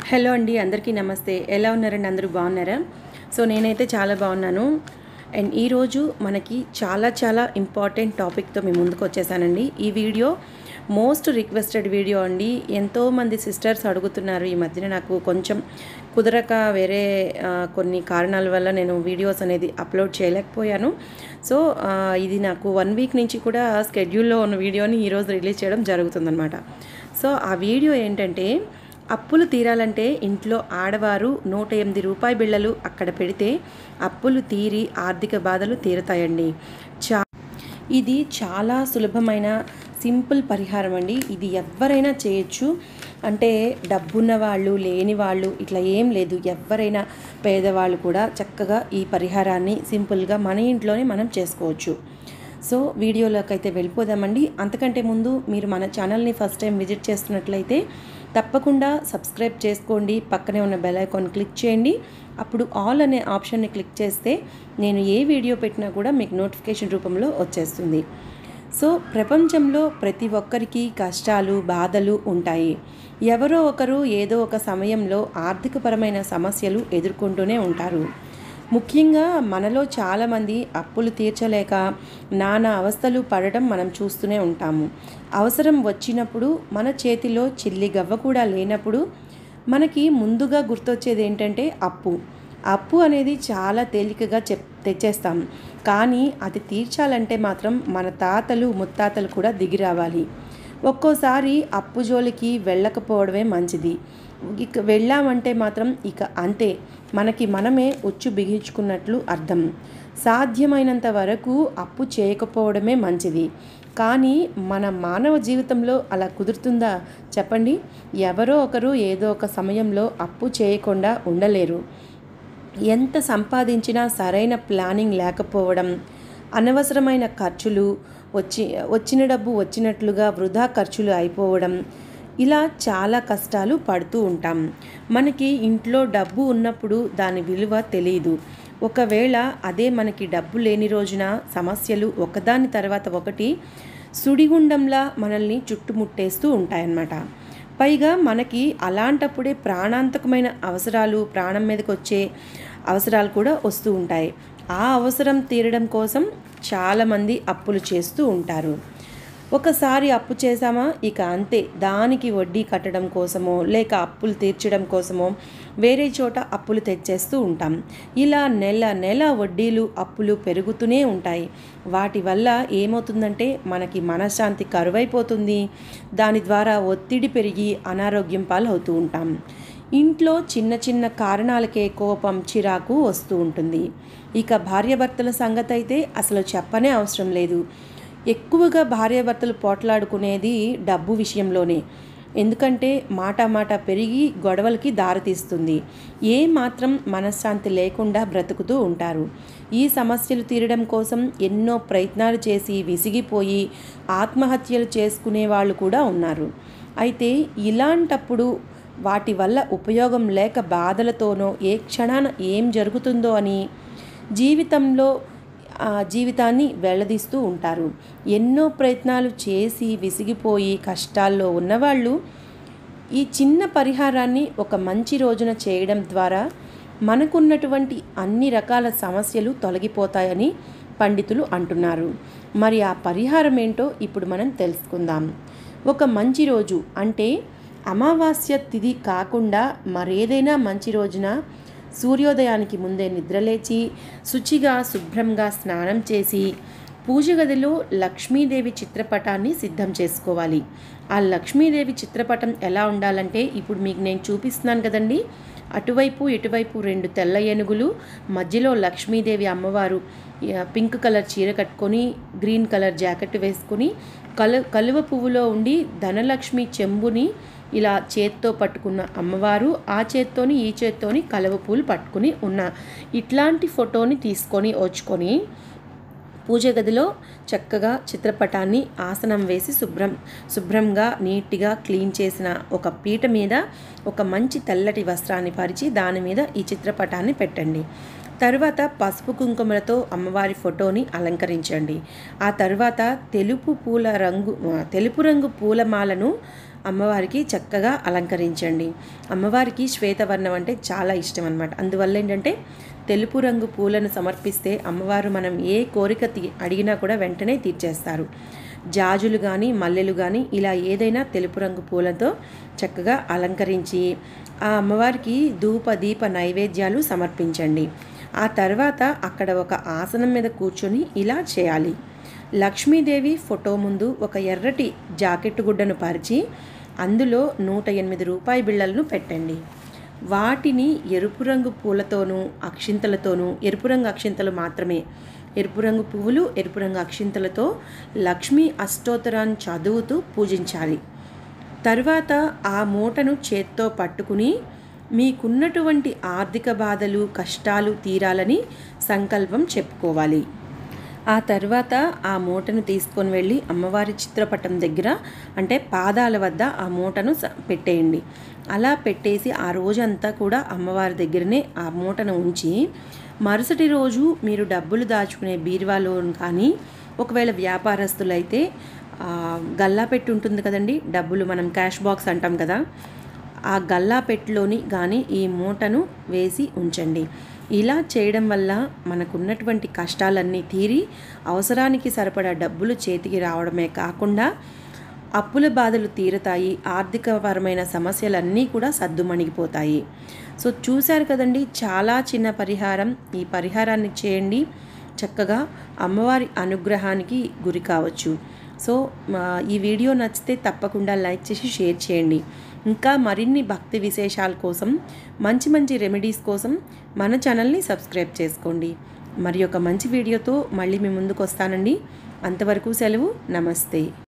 hello అండి అందరికీ నమస్తే ఎలా ఉన్నారండి అందరూ బాగున్నారా సో నేనైతే చాలా బాగున్నాను అండ్ ఈరోజు మనకి చాలా చాలా ఇంపార్టెంట్ టాపిక్తో మేము ముందుకు వచ్చేసానండి ఈ వీడియో మోస్ట్ రిక్వెస్టెడ్ వీడియో అండి ఎంతోమంది సిస్టర్స్ అడుగుతున్నారు ఈ మధ్యన నాకు కొంచెం కుదరక వేరే ఆ, కొన్ని కారణాల వల్ల నేను వీడియోస్ అనేది అప్లోడ్ చేయలేకపోయాను సో ఆ, ఇది నాకు వన్ వీక్ నుంచి కూడా స్కెడ్యూల్లో ఉన్న వీడియోని ఈరోజు రిలీజ్ చేయడం జరుగుతుందన్నమాట సో ఆ వీడియో ఏంటంటే అప్పులు తీరాలంటే ఇంట్లో ఆడవారు నూట ఎనిమిది రూపాయి బిళ్ళలు అక్కడ పెడితే అప్పులు తీరి ఆర్థిక బాధలు తీరుతాయండి చా ఇది చాలా సులభమైన సింపుల్ పరిహారం అండి ఇది ఎవరైనా చేయొచ్చు అంటే డబ్బున్న వాళ్ళు లేని వాళ్ళు ఇట్లా ఏం లేదు ఎవరైనా పేదవాళ్ళు కూడా చక్కగా ఈ పరిహారాన్ని సింపుల్గా మన ఇంట్లోనే మనం చేసుకోవచ్చు సో వీడియోలోకి అయితే వెళ్ళిపోదామండి అంతకంటే ముందు మీరు మన ఛానల్ని ఫస్ట్ టైం విజిట్ చేస్తున్నట్లయితే తప్పకుండా సబ్స్క్రైబ్ చేసుకోండి పక్కనే ఉన్న బెల్ ఐకాన్ క్లిక్ చేయండి అప్పుడు ఆల్ అనే ఆప్షన్ని క్లిక్ చేస్తే నేను ఏ వీడియో పెట్టినా కూడా మీకు నోటిఫికేషన్ రూపంలో వచ్చేస్తుంది సో ప్రపంచంలో ప్రతి ఒక్కరికి కష్టాలు బాధలు ఉంటాయి ఎవరో ఒకరు ఏదో ఒక సమయంలో ఆర్థికపరమైన సమస్యలు ఎదుర్కొంటూనే ఉంటారు ముఖ్యంగా మనలో చాలామంది అప్పులు తీర్చలేక నానా అవస్థలు పడటం మనం చూస్తూనే ఉంటాము అవసరం వచ్చినప్పుడు మన చేతిలో చిల్లి గవ్వ కూడా లేనప్పుడు మనకి ముందుగా గుర్తొచ్చేది ఏంటంటే అప్పు అప్పు అనేది చాలా తేలికగా చెప్ తెచ్చేస్తాం కానీ అది తీర్చాలంటే మాత్రం మన తాతలు ముత్తాతలు కూడా దిగి రావాలి ఒక్కోసారి అప్పు జోలికి వెళ్ళకపోవడమే మంచిది ఇక వెళ్ళామంటే మాత్రం ఇక అంతే మనకి మనమే ఉచ్చు బిగించుకున్నట్లు అర్థం సాధ్యమైనంత వరకు అప్పు చేయకపోవడమే మంచిది కానీ మన మానవ జీవితంలో అలా కుదురుతుందా చెప్పండి ఎవరో ఒకరు ఏదో ఒక సమయంలో అప్పు చేయకుండా ఉండలేరు ఎంత సంపాదించినా సరైన ప్లానింగ్ లేకపోవడం అనవసరమైన ఖర్చులు వచ్చి వచ్చిన డబ్బు వచ్చినట్లుగా వృధా ఖర్చులు అయిపోవడం ఇలా చాలా కష్టాలు పడుతూ ఉంటాం మనకి ఇంట్లో డబ్బు ఉన్నప్పుడు దాని విలువ తెలియదు ఒకవేళ అదే మనకి డబ్బు లేని రోజున సమస్యలు ఒకదాని తర్వాత ఒకటి సుడిగుండంలా మనల్ని చుట్టుముట్టేస్తూ ఉంటాయన్నమాట పైగా మనకి అలాంటప్పుడే ప్రాణాంతకమైన అవసరాలు ప్రాణం మీదకి వచ్చే అవసరాలు కూడా వస్తూ ఉంటాయి ఆ అవసరం తీరడం కోసం చాలామంది అప్పులు చేస్తూ ఉంటారు ఒకసారి అప్పు చేసామా ఇక అంతే దానికి వడ్డీ కట్టడం కోసమో లేక అప్పులు తీర్చడం కోసమో వేరే చోట అప్పులు తెచ్చేస్తూ ఉంటాం ఇలా నెల నెల వడ్డీలు అప్పులు పెరుగుతూనే ఉంటాయి వాటి వల్ల ఏమవుతుందంటే మనకి మనశ్శాంతి కరువైపోతుంది దాని ద్వారా ఒత్తిడి పెరిగి అనారోగ్యం పాలవుతూ ఉంటాం ఇంట్లో చిన్న చిన్న కారణాలకే కోపం చిరాకు వస్తూ ఉంటుంది ఇక భార్యాభర్తల సంగతి అయితే అసలు చెప్పనే అవసరం లేదు ఎక్కువగా భార్యాభర్తలు పోట్లాడుకునేది డబ్బు విషయంలోనే ఎందుకంటే మాట మాట పెరిగి గొడవలకి దారితీస్తుంది ఏ మాత్రం మనశ్శాంతి లేకుండా బ్రతుకుతూ ఉంటారు ఈ సమస్యలు తీరడం కోసం ఎన్నో ప్రయత్నాలు చేసి విసిగిపోయి ఆత్మహత్యలు చేసుకునే వాళ్ళు కూడా ఉన్నారు అయితే ఇలాంటప్పుడు వాటి వల్ల ఉపయోగం లేక బాధలతోనో ఏ క్షణాన ఏం జరుగుతుందో అని జీవితంలో ఆ జీవితాన్ని వెళ్ళదీస్తూ ఉంటారు ఎన్నో ప్రయత్నాలు చేసి విసిగిపోయి కష్టాల్లో ఉన్నవాళ్ళు ఈ చిన్న పరిహారాన్ని ఒక మంచి రోజున చేయడం ద్వారా మనకున్నటువంటి అన్ని రకాల సమస్యలు తొలగిపోతాయని పండితులు అంటున్నారు మరి ఆ పరిహారం ఏంటో ఇప్పుడు మనం తెలుసుకుందాం ఒక మంచి రోజు అంటే అమావాస్య తిథి కాకుండా మరేదైనా మంచి రోజున సూర్యోదయానికి ముందే నిద్రలేచి శుచిగా శుభ్రంగా స్నానం చేసి పూజ గదిలో లక్ష్మీదేవి చిత్రపటాన్ని సిద్ధం చేసుకోవాలి ఆ లక్ష్మీదేవి చిత్రపటం ఎలా ఉండాలంటే ఇప్పుడు మీకు నేను చూపిస్తున్నాను కదండి అటువైపు ఇటువైపు రెండు తెల్ల ఏనుగులు మధ్యలో లక్ష్మీదేవి అమ్మవారు ఆ, పింక్ కలర్ చీర కట్టుకొని గ్రీన్ కలర్ జాకెట్ వేసుకొని కలు కలువ పువ్వులో ఉండి ధనలక్ష్మి చెంబుని ఇలా చేత్తో పట్టుకున్న అమ్మవారు ఆ చేత్తోని ఈ చేత్తోని కలువ పూలు పట్టుకుని ఉన్న ఇట్లాంటి ఫోటోని తీసుకొని వచ్చుకొని పూజ గదిలో చక్కగా చిత్రపటాన్ని ఆసనం వేసి శుభ్రం శుభ్రంగా నీట్గా క్లీన్ చేసిన ఒక పీట మీద ఒక మంచి తెల్లటి వస్త్రాన్ని పరిచి దాని మీద ఈ చిత్రపటాన్ని పెట్టండి తర్వాత పసుపు కుంకుమలతో అమ్మవారి ఫోటోని అలంకరించండి ఆ తర్వాత తెలుపు పూల రంగు తెలుపు రంగు పూలమాలను అమ్మవారికి చక్కగా అలంకరించండి అమ్మవారికి శ్వేతవర్ణం అంటే చాలా ఇష్టం అనమాట అందువల్ల ఏంటంటే తెలుపు రంగు పూలను సమర్పిస్తే అమ్మవారు మనం ఏ కోరిక తీ అడిగినా కూడా వెంటనే తీర్చేస్తారు జాజులు కానీ మల్లెలు కానీ ఇలా ఏదైనా తెలుపు రంగు పూలతో చక్కగా అలంకరించి ఆ అమ్మవారికి ధూప దీప నైవేద్యాలు సమర్పించండి ఆ తర్వాత అక్కడ ఒక ఆసనం మీద కూర్చొని ఇలా చేయాలి లక్ష్మీదేవి ఫోటో ముందు ఒక ఎర్రటి జాకెట్ గుడ్డను పరిచి అందులో నూట ఎనిమిది రూపాయి బిళ్ళలను పెట్టండి వాటిని ఎరుపు రంగు పూలతోనూ అక్షింతలతోనూ ఎరుపు రంగు అక్షింతలు మాత్రమే ఎరుపు రంగు పువ్వులు ఎరుపు రంగు అక్షింతలతో లక్ష్మీ అష్టోత్తరాన్ని చదువుతూ పూజించాలి తర్వాత ఆ మూటను చేత్తో పట్టుకుని మీకున్నటువంటి ఆర్థిక బాధలు కష్టాలు తీరాలని సంకల్పం చెప్పుకోవాలి ఆ తర్వాత ఆ మూటను తీసుకొని వెళ్ళి అమ్మవారి చిత్రపటం దగ్గర అంటే పాదాల వద్ద ఆ మూటను స- పెట్టేయండి అలా పెట్టేసి ఆ రోజంతా కూడా అమ్మవారి దగ్గరనే ఆ మూటను ఉంచి మరుసటి రోజు మీరు డబ్బులు దాచుకునే బీరువాలో కానీ ఒకవేళ వ్యాపారస్తులైతే ఆ, గల్లా పెట్టి ఉంటుంది కదండి డబ్బులు మనం క్యాష్ బాక్స్ అంటాం కదా ఆ గల్లా పెట్టెలోని కానీ ఈ మూటను వేసి ఉంచండి ఇలా చేయడం వల్ల మనకున్నటువంటి కష్టాలన్నీ తీరి అవసరానికి సరిపడా డబ్బులు చేతికి రావడమే కాకుండా అప్పుల బాధలు తీరుతాయి ఆర్థికపరమైన సమస్యలన్నీ కూడా సద్దుమణిగిపోతాయి సో చూశారు కదండి చాలా చిన్న పరిహారం ఈ పరిహారాన్ని చేయండి చక్కగా అమ్మవారి అనుగ్రహానికి గురి కావచ్చు సో మా ఈ వీడియో నచ్చితే తప్పకుండా లైక్ చేసి షేర్ చేయండి ఇంకా మరిన్ని భక్తి విశేషాల కోసం మంచి మంచి రెమెడీస్ కోసం మన ఛానల్ని సబ్స్క్రైబ్ చేసుకోండి మరి ఒక మంచి వీడియోతో మళ్ళీ మీ ముందుకు వస్తానండి అంతవరకు సెలవు నమస్తే